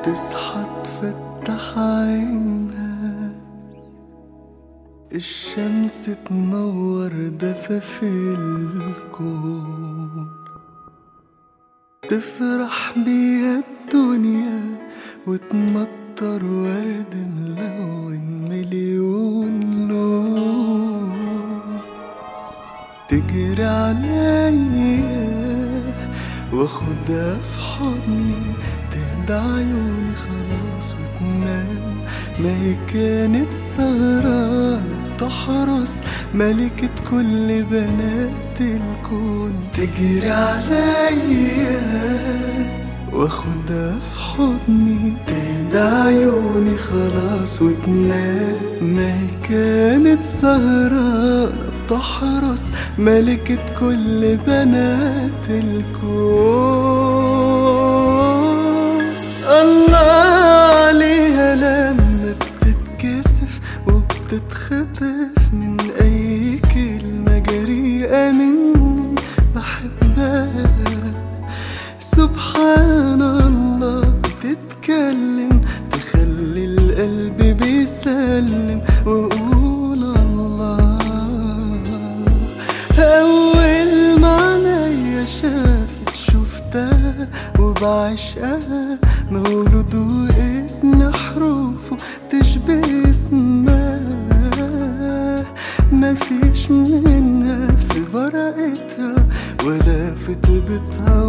تصحى تفتح عينها الشمس تنور دفف الكون تفرح بيها الدنيا وتمطر ورد ملون مليون لون تجري عليا واخدها في حضني تهدى عيوني خلاص وتنام ما هي كانت سهرانة تحرس ملكة كل بنات الكون تجري عليا واخدها في حضني تهدى عيوني خلاص وتنام ما هي كانت سهرانة تحرس ملكة كل بنات الكون الله عليها لما بتتكسف وبتتخطف من أي كلمة جريئة مني بحبها سبحان الله بتتكلم تخلي القلب بيسلم وقول الله أول ما عينيا شافت شفتها وبعشقها مولود واسم حروفه تشبه اسمها مفيش منها في براءتها ولا في طيبتها